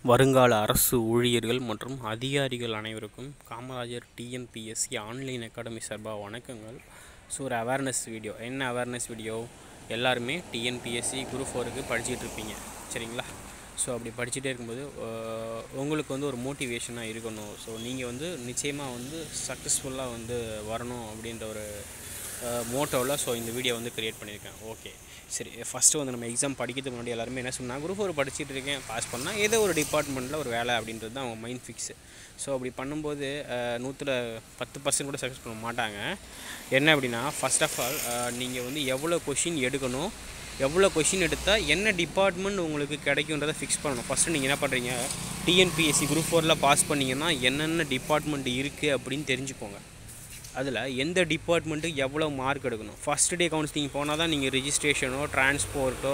வருங்கால அரசு ஊழியர்கள் மற்றும் அதிகாரிகள் அனைவருக்கும் காமராஜர் டிஎன்பிஎஸ்சி ஆன்லைன் அகாடமி சார்பாக வணக்கங்கள் ஸோ ஒரு அவேர்னஸ் வீடியோ என்ன அவேர்னஸ் வீடியோ எல்லாருமே டிஎன்பிஎஸ்சி குரூப் ஃபோருக்கு படிச்சுட்டு இருப்பீங்க சரிங்களா ஸோ அப்படி படிச்சுட்டே இருக்கும்போது அஹ், உங்களுக்கு வந்து ஒரு மோட்டிவேஷனாக இருக்கணும் ஸோ நீங்கள் வந்து நிச்சயமாக வந்து சக்ஸஸ்ஃபுல்லாக வந்து வரணும் அப்படின்ற ஒரு மோட்டோவில் ஸோ இந்த வீடியோ வந்து க்ரியேட் பண்ணியிருக்கேன் ஓகே சரி ஃபஸ்ட்டு வந்து நம்ம எக்ஸாம் படிக்கிறதுக்கு முன்னாடி எல்லாருமே என்ன சொன்னால் குரூப் ஒரு படிச்சுட்டு இருக்கேன் பாஸ் பண்ணால் ஏதோ ஒரு டிபார்ட்மெண்ட்டில் ஒரு வேலை அப்படின்றது தான் அவங்க மைண்ட் ஃபிக்ஸு ஸோ அப்படி பண்ணும்போது நூற்றில் பத்து பர்சன்ட் கூட சக்ஸஸ் பண்ண மாட்டாங்க என்ன அப்படின்னா ஃபர்ஸ்ட் ஆஃப் ஆல் நீங்கள் வந்து எவ்வளோ கொஷின் எடுக்கணும் எவ்வளோ கொஷின் எடுத்தால் என்ன டிபார்ட்மெண்ட் உங்களுக்கு கிடைக்குன்றதை ஃபிக்ஸ் பண்ணணும் ஃபஸ்ட்டு நீங்கள் என்ன பண்ணுறீங்க டிஎன்பிஎஸ்சி குரூப் ஃபோரில் பாஸ் பண்ணீங்கன்னா என்னென்ன டிபார்ட்மெண்ட் இருக்குது அப்படின்னு தெரிஞ்சுக்கோங்க அதில் எந்த டிபார்ட்மெண்ட்டுக்கு எவ்வளோ மார்க் எடுக்கணும் ஃபஸ்ட் டே கவுன்சிலிங் போனால் தான் நீங்கள் ரிஜிஸ்ட்ரேஷனோ டிரான்ஸ்போர்ட்டோ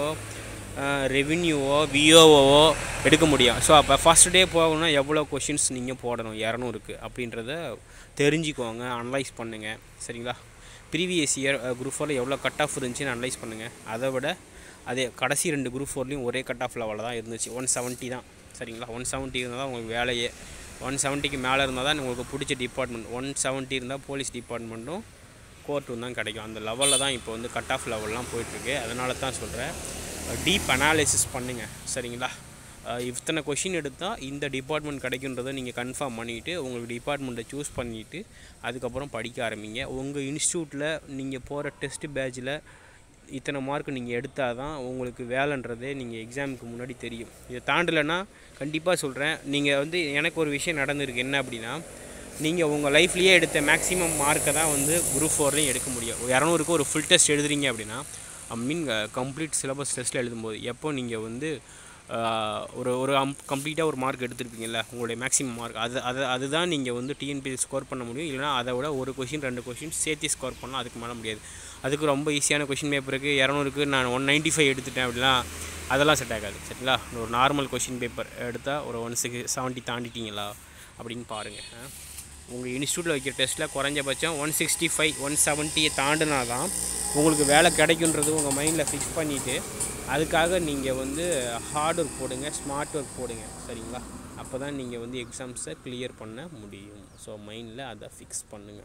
ரெவின்யூவோ விஓஓவோ எடுக்க முடியும் ஸோ அப்போ ஃபஸ்ட் டே போகணும்னா எவ்வளோ கொஷின்ஸ் நீங்கள் போடணும் இரநூறுக்கு அப்படின்றத தெரிஞ்சுக்கோங்க அனலைஸ் பண்ணுங்கள் சரிங்களா ப்ரீவியஸ் இயர் குரூப் ஃபோரில் எவ்வளோ கட் ஆஃப் இருந்துச்சுன்னு அனலைஸ் பண்ணுங்கள் அதை விட அதே கடைசி ரெண்டு குரூப் ஃபோர்லேயும் ஒரே கட் ஆஃப் லெவலில் தான் இருந்துச்சு ஒன் செவன்ட்டி தான் சரிங்களா ஒன் செவன்ட்டி இருந்தால் தான் உங்களுக்கு வேலையே ஒன் செவன்ட்டிக்கு மேலே இருந்தால் தான் உங்களுக்கு பிடிச்ச டிபார்ட்மெண்ட் ஒன் செவன்ட்டி இருந்தால் போலீஸ் டிபார்ட்மெண்ட்டும் கோர்ட்டும் தான் கிடைக்கும் அந்த லெவலில் தான் இப்போ வந்து கட் ஆஃப் லெவல்லாம் போயிட்டுருக்கு அதனால தான் சொல்கிறேன் டீப் அனாலிசிஸ் பண்ணுங்கள் சரிங்களா அஹ் இத்தனை கொஷின் எடுத்தால் இந்த டிபார்ட்மெண்ட் கிடைக்குன்றதை நீங்கள் கன்ஃபார்ம் பண்ணிவிட்டு உங்களுக்கு டிபார்ட்மெண்ட்டை சூஸ் பண்ணிவிட்டு அதுக்கப்புறம் படிக்க ஆரம்பிங்க உங்கள் இன்ஸ்டியூட்டில் நீங்கள் போகிற டெஸ்ட் பேட்சில் இத்தனை மார்க் நீங்கள் எடுத்தால் தான் உங்களுக்கு வேலைன்றதே நீங்கள் எக்ஸாமுக்கு முன்னாடி தெரியும் இதை தாண்டலைன்னா கண்டிப்பாக சொல்கிறேன் நீங்கள் வந்து எனக்கு ஒரு விஷயம் நடந்திருக்கு என்ன அப்படின்னா நீங்கள் உங்கள் லைஃப்லேயே எடுத்த மேக்ஸிமம் மார்க்கை தான் வந்து குரூப் ஃபோர்லேயும் எடுக்க முடியும் இரநூறுக்கு ஒரு ஃபுல் டெஸ்ட் எழுதுறீங்க அப்படின்னா ஐ மீன் கம்ப்ளீட் சிலபஸ் டெஸ்ட்டில் எழுதும்போது எப்போ நீங்கள் வந்து ஆஹ், ஒரு ஒரு கம்ப்ளீட்டாக ஒரு மார்க் எடுத்திருப்பீங்கல்ல உங்களுடைய மேக்ஸிமம் மார்க் அது அது அதுதான் நீங்கள் வந்து டிஎன்பிஎஸ் ஸ்கோர் பண்ண முடியும் இல்லைனா அதை விட ஒரு கொஷின் ரெண்டு கொஷின் சேர்த்து ஸ்கோர் பண்ணலாம் அதுக்கு மேலே முடியாது அதுக்கு ரொம்ப ஈஸியான கொஷின் பேப்பருக்கு இரநூறுக்கு நான் ஒன் நைன்ட்டி ஃபைவ் எடுத்துட்டேன் அப்படின்னா அதெல்லாம் செட் ஆகாது சரிங்களா ஒரு நார்மல் கொஷின் பேப்பர் எடுத்தால் ஒரு ஒன் சிக்ஸ் செவன்ட்டி தாண்டிட்டீங்களா அப்படின்னு பாருங்கள் உங்கள் இன்ஸ்டியூட்டில் வைக்கிற டெஸ்ட்டில் குறைஞ்சபட்சம் ஒன் சிக்ஸ்டி ஃபைவ் ஒன் செவன்ட்டியை தாண்டினா தான் உங்களுக்கு வேலை கிடைக்குன்றது உங்கள் மைண்டில் ஃபிக்ஸ் பண்ணிவிட்டு அதுக்காக நீங்கள் வந்து ஹார்ட் ஒர்க் போடுங்க ஸ்மார்ட் ஒர்க் போடுங்க சரிங்களா அப்போ தான் நீங்கள் வந்து எக்ஸாம்ஸை கிளியர் பண்ண முடியும் ஸோ மைண்டில் அதை ஃபிக்ஸ் பண்ணுங்கள்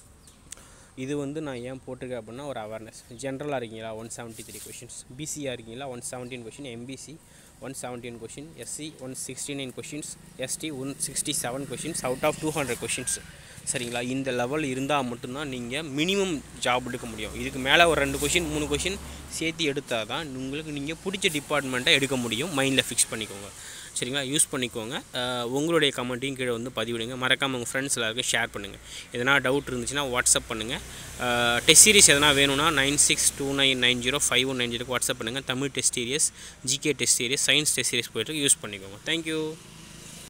இது வந்து நான் ஏன் போட்டிருக்கேன் அப்படின்னா ஒரு அவேர்னஸ் ஜென்ரலாக இருக்கீங்களா ஒன் செவன்ட்டி த்ரீ கொஷின்ஸ் பிசியாக இருக்கீங்களா one seventeen question MBC one seventeen question SC one sixty nine questions ST one sixty seven questions out of two hundred questions சரிங்களா இந்த லெவல் இருந்தால் மட்டும்தான் நீங்கள் மினிமம் ஜாப் எடுக்க முடியும் இதுக்கு மேலே ஒரு ரெண்டு கொஷின் மூணு கொஷின் சேர்த்து எடுத்தால் தான் உங்களுக்கு நீங்கள் பிடிச்ச டிபார்ட்மெண்ட்டை எடுக்க முடியும் மைண்டில் ஃபிக்ஸ் பண்ணிக்கோங்க சரிங்களா யூஸ் பண்ணிக்கோங்க அஹ் உங்களுடைய கமெண்ட்டையும் கீழே வந்து பதிவிடுங்க மறக்காமல் உங்கள் ஃப்ரெண்ட்ஸ் எல்லாருக்கும் ஷேர் பண்ணுங்கள் எதனா டவுட் இருந்துச்சுன்னா வாட்ஸ்அப் பண்ணுங்கள் டெஸ்ட் சீரிஸ் எதனா வேணும்னா nine six two nine nine zero five one nine ஜீரோக்கு வாட்ஸ்அப் பண்ணுங்கள் Tamil test series GK test series science test series போய்ட்டு யூஸ் பண்ணிக்கோங்க தேங்க்யூ